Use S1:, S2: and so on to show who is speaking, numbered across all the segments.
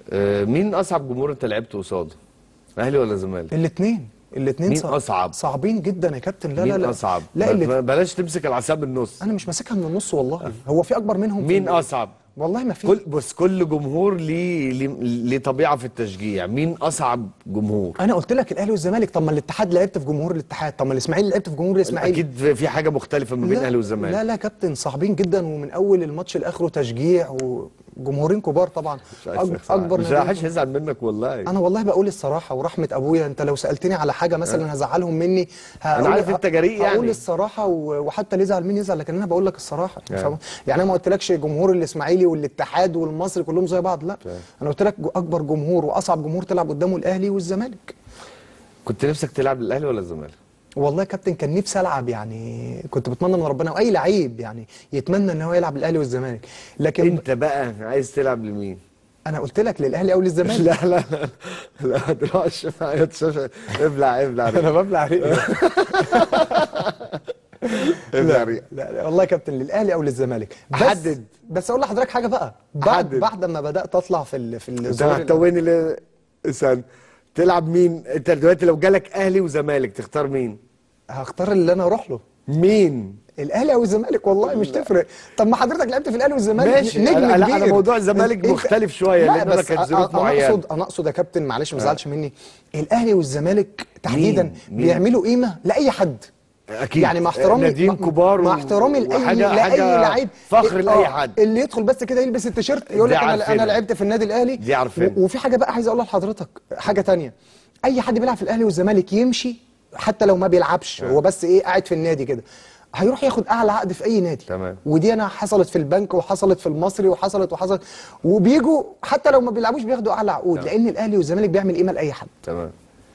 S1: آه، مين اصعب جمهور انت لعبت قصاده اهلي ولا زمالك
S2: الاثنين الاثنين
S1: مين أصعب؟
S2: صعبين جدا يا كابتن لا
S1: مين
S2: لا لا
S1: اصعب
S2: لا
S1: ب-
S2: اللي
S1: بلاش تمسك العصاب النص
S2: انا مش ماسكها من النص والله هو في اكبر منهم في
S1: مين
S2: ال-
S1: اصعب
S2: والله ما في
S1: كل بص كل جمهور ليه ليه ليه طبيعه في التشجيع مين اصعب جمهور
S2: انا قلت لك الاهلي والزمالك طب ما الاتحاد لعبت في جمهور الاتحاد طب ما الاسماعيلي لعبت في جمهور الاسماعيلي
S1: اكيد في- في حاجه مختلفه ما بين
S2: لا-
S1: الاهلي والزمالك
S2: لا لا كابتن صعبين جدا ومن اول الماتش لاخره تشجيع وجمهورين كبار طبعا
S1: مش عايز
S2: أك-
S1: تخسر.
S2: اكبر
S1: مش
S2: نادي-
S1: حدش هيزعل منك والله
S2: انا والله بقول الصراحه ورحمه ابويا انت لو سالتني على حاجه مثلا هزعلهم مني هقول
S1: عارف أنت جريء
S2: هقول
S1: يعني.
S2: الصراحه و- وحتى اللي يزعل مني يزعل لكن انا بقول لك الصراحه
S1: يعني.
S2: فاهم؟ يعني انا ما قلتلكش جمهور الاسماعيلي والاتحاد والمصري كلهم زي بعض لا انا قلت لك جو- اكبر جمهور واصعب جمهور تلعب قدامه الاهلي والزمالك
S1: كنت نفسك تلعب للاهلي ولا الزمالك
S2: والله يا كابتن كان نفسي العب يعني كنت بتمنى من ربنا واي لعيب يعني يتمنى ان هو يلعب الاهلي والزمالك لكن
S1: انت بقى عايز تلعب لمين
S2: انا قلت لك للاهلي او للزمالك
S1: لا لا لا لا ما تروحش معايا تشوف- ابلع ابلع
S2: انا ببلع ريقي
S1: ابلع ريق.
S2: لا, لا والله يا كابتن للاهلي او للزمالك بس
S1: حدد.
S2: بس اقول لحضرتك حاجه بقى بعد
S1: حدد.
S2: بعد ما بدات اطلع في ال في
S1: انت
S2: الظهور ال-
S1: هتواني ل... استنى تلعب مين انت دلوقتي لو جالك اهلي وزمالك تختار مين
S2: هختار اللي انا اروح له
S1: مين
S2: الاهلي او الزمالك والله مش تفرق طب ما حضرتك لعبت في الاهلي والزمالك
S1: ماشي.
S2: نجم
S1: أنا- لا،
S2: كبير
S1: أنا موضوع الزمالك
S2: أنت-
S1: مختلف شوية،
S2: لا،
S1: لأن أنا
S2: بس
S1: كانت
S2: أ-
S1: ظروف
S2: انا
S1: معينة.
S2: اقصد انا اقصد يا كابتن معلش ما تزعلش مني الاهلي والزمالك تحديدا
S1: مين؟
S2: بيعملوا قيمه لاي حد
S1: اكيد
S2: يعني مع احترامي
S1: ناديين
S2: مع-
S1: كبار
S2: مع
S1: و-
S2: احترامي لاي
S1: وحاجة-
S2: لاي
S1: حاجة
S2: لعيب
S1: فخر لاي
S2: آه،
S1: حد
S2: اللي يدخل بس كده يلبس التيشيرت يقول
S1: دي
S2: لك انا
S1: عارفينها.
S2: انا لعبت في النادي الاهلي
S1: دي عارفينها.
S2: و- وفي حاجه بقى عايز اقولها لحضرتك حاجه تانية اي حد بيلعب في الاهلي والزمالك يمشي حتى لو ما بيلعبش هو بس ايه قاعد في النادي كده هيروح ياخد اعلى عقد في اي نادي
S1: تمام.
S2: ودي انا حصلت في البنك وحصلت في المصري وحصلت وحصلت وبيجوا حتى لو ما بيلعبوش بياخدوا اعلى عقود لان الاهلي والزمالك بيعمل قيمه لاي حد
S1: تمام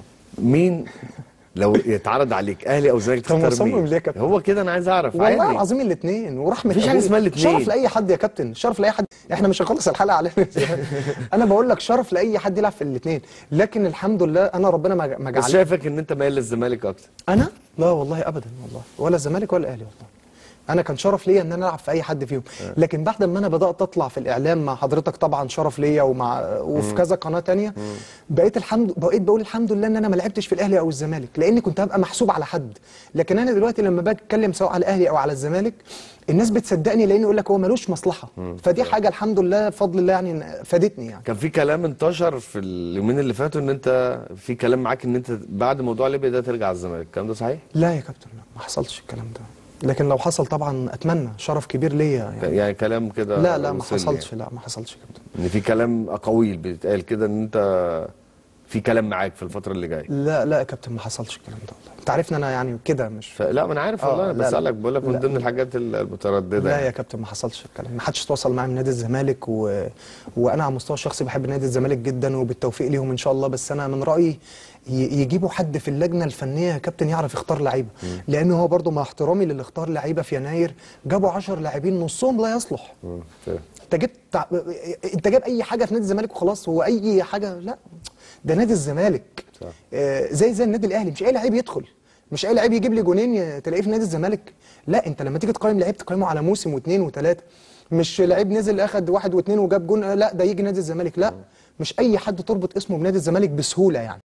S1: مين لو يتعرض عليك اهلي او زمالك
S2: طب
S1: تختار
S2: مصمم
S1: مين
S2: ليه يا كابتن؟
S1: هو كده انا عايز اعرف
S2: والله
S1: عادي.
S2: العظيم الاثنين ورحمه
S1: مفيش حاجة
S2: أبويا.
S1: اسمها الاتنين.
S2: شرف لاي حد يا كابتن شرف لاي حد احنا مش هنخلص الحلقه علينا انا بقول لك شرف لاي حد يلعب في الاثنين لكن الحمد لله انا ربنا ما ما
S1: بس
S2: جعل
S1: شايفك ان انت مايل للزمالك اكتر
S2: انا لا والله ابدا والله ولا الزمالك ولا الاهلي والله انا كان شرف ليا ان انا العب في اي حد فيهم لكن بعد ما انا بدات اطلع في الاعلام مع حضرتك طبعا شرف ليا ومع وفي كذا قناه تانية بقيت الحمد بقيت بقول الحمد لله ان انا ما لعبتش في الاهلي او الزمالك لاني كنت هبقى محسوب على حد لكن انا دلوقتي لما باجي اتكلم سواء على الاهلي او على الزمالك الناس بتصدقني لان يقول لك هو ملوش مصلحه فدي حاجه الحمد لله بفضل الله يعني فادتني يعني
S1: كان في كلام انتشر في اليومين اللي فاتوا ان انت في كلام معاك ان انت بعد موضوع ليبيا ده ترجع الزمالك الكلام ده صحيح
S2: لا يا كابتن لا ما حصلش الكلام ده لكن لو حصل طبعا اتمنى شرف كبير ليا يعني
S1: يعني كلام كده
S2: لا لا ما
S1: وصل لي
S2: حصلش لا ما حصلش يا كابتن
S1: يعني. ان في كلام اقاويل بيتقال كده ان انت في كلام معاك في الفتره اللي جايه
S2: لا لا يا كابتن ما حصلش الكلام ده والله انت عارفني انا يعني كده مش
S1: فلا ما انا عارف
S2: آه،
S1: والله انا
S2: لا، لا.
S1: بسالك بقول لك من
S2: لا.
S1: ضمن الحاجات المتردده
S2: لا
S1: يعني.
S2: يا كابتن ما حصلش الكلام ما حدش تواصل معايا من نادي الزمالك و... وانا على المستوى الشخصي بحب نادي الزمالك جدا وبالتوفيق ليهم ان شاء الله بس انا من رايي ي... يجيبوا حد في اللجنه الفنيه يا كابتن يعرف يختار لعيبه لان هو برضو مع احترامي للي اختار لعيبه في يناير جابوا 10 لاعبين نصهم لا يصلح
S1: مم، فاهم.
S2: انت جبت تع- انت جايب اي حاجه في نادي الزمالك وخلاص هو اي حاجه لا ده نادي الزمالك
S1: صح.
S2: آه زي زي النادي الاهلي مش اي لعيب يدخل مش اي لعيب يجيب لي جونين ي- تلاقيه في نادي الزمالك لا انت لما تيجي تقيم لعيب تقيمه على موسم واثنين وثلاثه مش لعيب نزل اخد واحد واثنين وجاب جون آه، لا ده يجي نادي الزمالك لا مش اي حد تربط اسمه بنادي الزمالك بسهوله يعني